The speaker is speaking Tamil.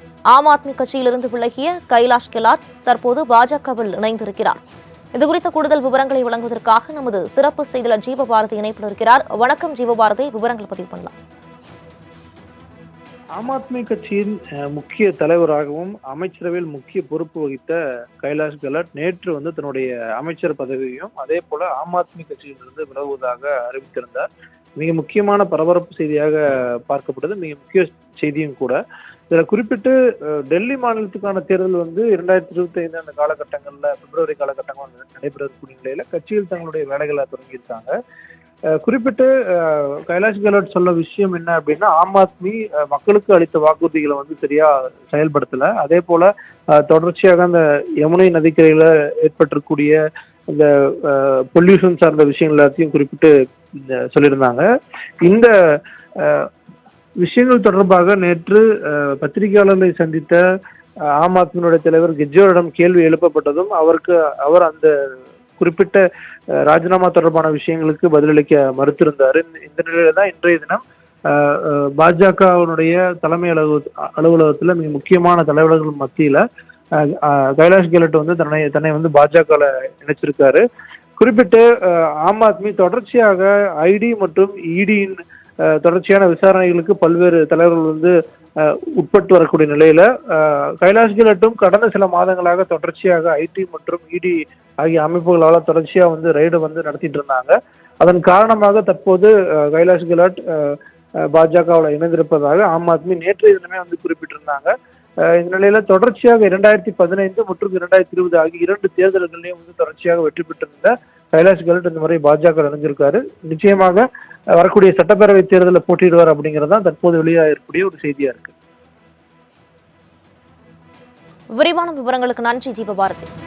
ஆம் ஆத்மி கட்சியிலிருந்து விலகிய கைலாஷ் கெலாட் தற்போது பாஜகவில் இணைந்திருக்கிறார் இது குறித்த கூடுதல் விவரங்களை வழங்குவதற்காக நமது சிறப்பு செய்தியாளர் ஜீவபாரதி இணைப்பில் இருக்கிறார் வணக்கம் ஜீவபாரதி விவரங்களை பதிவு பண்ணலாம் ஆம் ஆத்மி கட்சியின் அஹ், முக்கிய தலைவராகவும் அமைச்சரவையில் முக்கிய பொறுப்பு வகித்த கைலாஷ் கெலாட் நேற்று வந்து தன்னுடைய அமைச்சர் பதவியையும் அதே போல ஆம் ஆத்மி கட்சியிலிருந்து விலகுவதாக அறிவித்திருந்தார் மிக முக்கியமான பரபரப்பு செய்தியாக பார்க்கப்பட்டது மிக முக்கிய செய்தியும் கூட இதுல குறிப்பிட்டு அஹ், டெல்லி மாநிலத்துக்கான தேர்தல் வந்து இரண்டாயிரத்தி இருபத்தி ஐந்து அந்த காலகட்டங்கள்ல பிப்ரவரி காலகட்டங்கள் நடைபெறக்கூடிய நிலையில கட்சியில் தங்களுடைய வேலைகளை தொடங்கியிருக்காங்க அஹ், குறிப்பிட்டு அஹ், கைலாஷ் கெலாட் சொல்ல விஷயம் என்ன அப்படின்னா ஆம் ஆத்மி அஹ், மக்களுக்கு அளித்த வாக்குறுதிகளை வந்து சரியா செயல்படுத்தல அதே போல அஹ், தொடர்ச்சியாக அந்த யமுனை நதிக்கரையில ஏற்பட்டிருக்கூடிய இந்த பொல்யூஷன் சார்ந்த விஷயங்கள் எல்லாத்தையும் குறிப்பிட்டு இந்த சொல்லியிருந்தாங்க இந்த அஹ், விஷயங்கள் தொடர்பாக நேற்று அஹ், பத்திரிகையாளர்களை சந்தித்த அஹ், ஆம் ஆத்மியினுடைய தலைவர் கெஜ்ரிவாலிடம் கேள்வி எழுப்பப்பட்டதும் அவருக்கு அவர் அந்த குறிப்பிட்ட அஹ், ராஜினாமா தொடர்பான விஷயங்களுக்கு பதிலளிக்க மறுத்திருந்தார் இந்த- இந்த நிலையில தான் இன்றைய தினம் அஹ், அஹ், பாஜகவினுடைய தலைமை அலுவலக அலுவலகத்தில் மிக முக்கியமான தலைவர்கள் மத்தியில் கைலாஷ் கெலட் வந்து தன்னை தன்னை வந்து பாஜக இணைச்சிருக்காரு குறிப்பிட்டு அஹ், ஆம் ஆத்மி தொடர்ச்சியாக ஐடி மற்றும் இடியின் தொடர்ச்சியான விசாரணைகளுக்கு பல்வேறு தலைவர்கள் வந்து அஹ், உட்பட்டு வரக்கூடிய நிலையில அஹ், கைலாஷ் கெலட்டும் கடந்த சில மாதங்களாக தொடர்ச்சியாக ஐடி மற்றும் இடி ஆகிய அமைப்புகளால் தொடர்ச்சியாக வந்து ரைடு வந்து நடத்திட்டு இருந்தாங்க அதன் காரணமாக தற்போது அஹ், கைலாஷ் கெலாட் பாஜகவில் இணைந்திருப்பதாக ஆம் ஆத்மி நேற்றைய தினமே வந்து குறிப்பிட்டிருந்தாங்க அஹ், இந்த நிலையில தொடர்ச்சியாக இரண்டாயிரத்தி பதினைந்து மற்றும் இரண்டாயிரத்தி இருபது ஆகிய இரண்டு தேர்தல்களையும் வந்து தொடர்ச்சியாக வெற்றி பெற்றிருந்த கைலாஷ் கெலாட் இந்த முறை பாஜக இணைஞ்சிருக்காரு நிச்சயமாக அஹ், வரக்கூடிய சட்டப்பேரவை தேர்தலில் போட்டியிடுவார் அப்படிங்கிறது தான் தற்போது வெளியாக இருக்கக்கூடிய ஒரு செய்தியா இருக்கு விரிவான விவரங்களுக்கு நன்றி ஜீவபாரதி